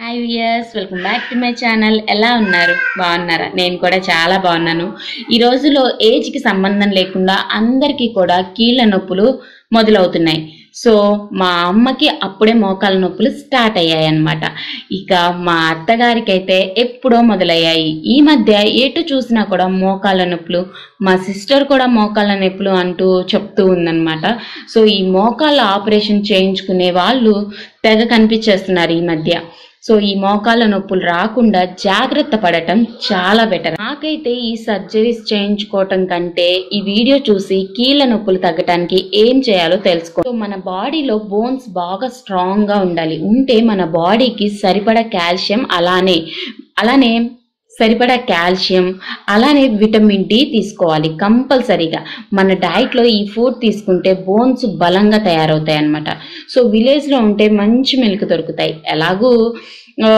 hi viewers welcome back to my channel ఎలా ఉన్నారు బాగున్నారా నేను కూడా చాలా బాగున్నాను ఈ రోజులో ఏజ్కి సంబంధం లేకుండా అందరికీ కూడా కీళ్ళ నొప్పులు మొదలవుతున్నాయి సో మా అమ్మకి అప్పుడే మోకాల నొప్పులు స్టార్ట్ అయ్యాయి అన్నమాట ఇక మా అత్తగారికి అయితే ఎప్పుడో మొదలయ్యాయి ఈ మధ్య ఎటు చూసినా కూడా మోకాళ్ళ నొప్పులు మా సిస్టర్ కూడా మోకాళ్ళ నొప్పులు అంటూ చెప్తూ ఉందన్నమాట సో ఈ మోకాళ్ళ ఆపరేషన్ చేయించుకునే వాళ్ళు తెగ కనిపించేస్తున్నారు ఈ మధ్య సో ఈ మోకాళ్ళ నొప్పులు రాకుండా జాగ్రత్త పడటం చాలా బెటర్ నాకైతే ఈ సర్జరీస్ చేయించుకోవటం కంటే ఈ వీడియో చూసి కీళ్ళ నొప్పులు తగ్గటానికి ఏం చేయాలో తెలుసుకో సో మన బాడీలో బోన్స్ బాగా స్ట్రాంగ్ గా ఉండాలి ఉంటే మన బాడీకి సరిపడా కాల్షియం అలానే అలానే సరిపడా కాల్షియం అలానే విటమిన్ డి తీసుకోవాలి కంపల్సరీగా మన డైట్లో ఈ ఫుడ్ తీసుకుంటే బోన్స్ బలంగా తయారవుతాయి అన్నమాట సో విలేజ్లో ఉంటే మంచి మిల్క్ దొరుకుతాయి ఎలాగూ ఆ,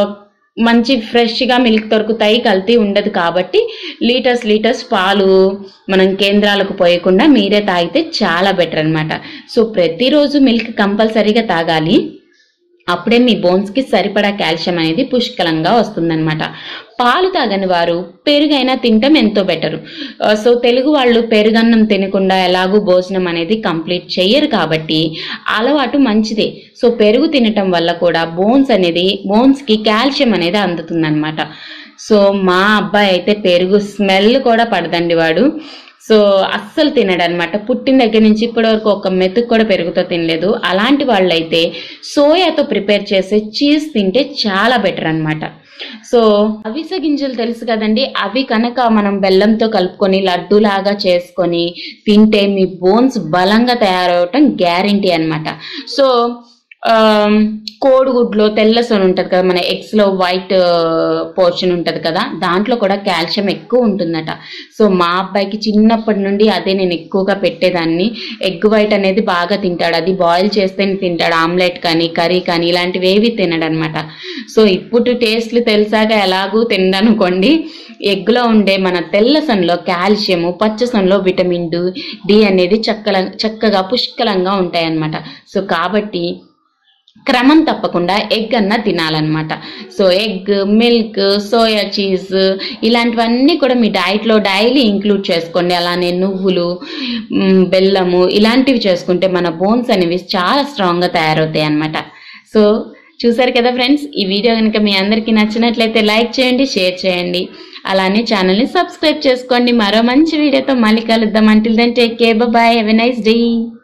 మంచి ఫ్రెష్గా మిల్క్ దొరుకుతాయి కల్తీ ఉండదు కాబట్టి లీటర్స్ లీటర్స్ పాలు మనం కేంద్రాలకు పోయకుండా మీరే తాగితే చాలా బెటర్ అన్నమాట సో ప్రతిరోజు మిల్క్ కంపల్సరీగా తాగాలి అప్పుడే మీ బోన్స్కి సరిపడా కాల్షియం అనేది పుష్కలంగా వస్తుందన్నమాట పాలు తాగని వారు పెరుగైనా తినటం ఎంతో బెటరు సో తెలుగు వాళ్ళు పెరుగన్నం తినకుండా ఎలాగూ భోజనం అనేది కంప్లీట్ చెయ్యరు కాబట్టి అలవాటు మంచిదే సో పెరుగు తినటం వల్ల కూడా బోన్స్ అనేది బోన్స్కి కాల్షియం అనేది అందుతుందన్నమాట సో మా అబ్బాయి అయితే పెరుగు స్మెల్ కూడా పడదండి వాడు సో అస్సలు తినడు అనమాట పుట్టిన దగ్గర నుంచి ఇప్పటి వరకు ఒక మెతుకు కూడా పెరుగుతో తినలేదు అలాంటి వాళ్ళైతే సోయాతో ప్రిపేర్ చేసే చీజ్ తింటే చాలా బెటర్ అన్నమాట సో అవిసె గింజలు తెలుసు కదండి అవి కనుక మనం బెల్లంతో కలుపుకొని లడ్డూలాగా చేసుకొని తింటే మీ బోన్స్ బలంగా తయారవటం గ్యారంటీ అన్నమాట సో ఆమ్, కోడిగుడ్లో తెల్ల సొన ఉంటుంది కదా మన eggs లో వైట్ పోర్షన్ ఉంటుంది కదా దాంట్లో కూడా కాల్షియం ఎక్కువ ఉంటుందట సో మా అబ్బాయికి చిన్నప్పటి నుండి అదే నేను ఎక్కువగా పెట్టేదాన్ని ఎగ్ వైట్ అనేది బాగా తింటాడు అది బాయిల్ చేస్తేనే తింటాడు ఆమ్లెట్ కానీ కర్రీ కానీ ఇలాంటివి ఏవి తినడు అనమాట సో ఇప్పుడు టేస్ట్లు తెలిసాక ఎలాగూ తినడనుకోండి ఎగ్లో ఉండే మన తెల్ల సన్లో కాల్షియము పచ్చ సన్లో విటమిన్ డి అనేది చక్కల చక్కగా పుష్కలంగా ఉంటాయన్నమాట సో కాబట్టి క్రమం తప్పకుండా ఎగ్ అన్న తినాలన్నమాట so egg milk soya cheese ఇలాంటివన్నీ కూడా మీ డైట్లో డైలీ ఇంక్లూడ్ చేసుకోండి అలానే నువ్వులు మ్, బెల్లము ఇలాంటివి చేసుకుంటే మన బోన్స్ అనేవి చాలా స్ట్రాంగ్గా తయారవుతాయి అన్నమాట సో చూసారు కదా ఫ్రెండ్స్ ఈ వీడియో కనుక మీ అందరికీ నచ్చినట్లయితే లైక్ చేయండి షేర్ చేయండి అలానే ఛానల్ని సబ్స్క్రైబ్ చేసుకోండి మరో మంచి వీడియోతో మళ్ళీ కలుద్దాం until then take care bye have a nice day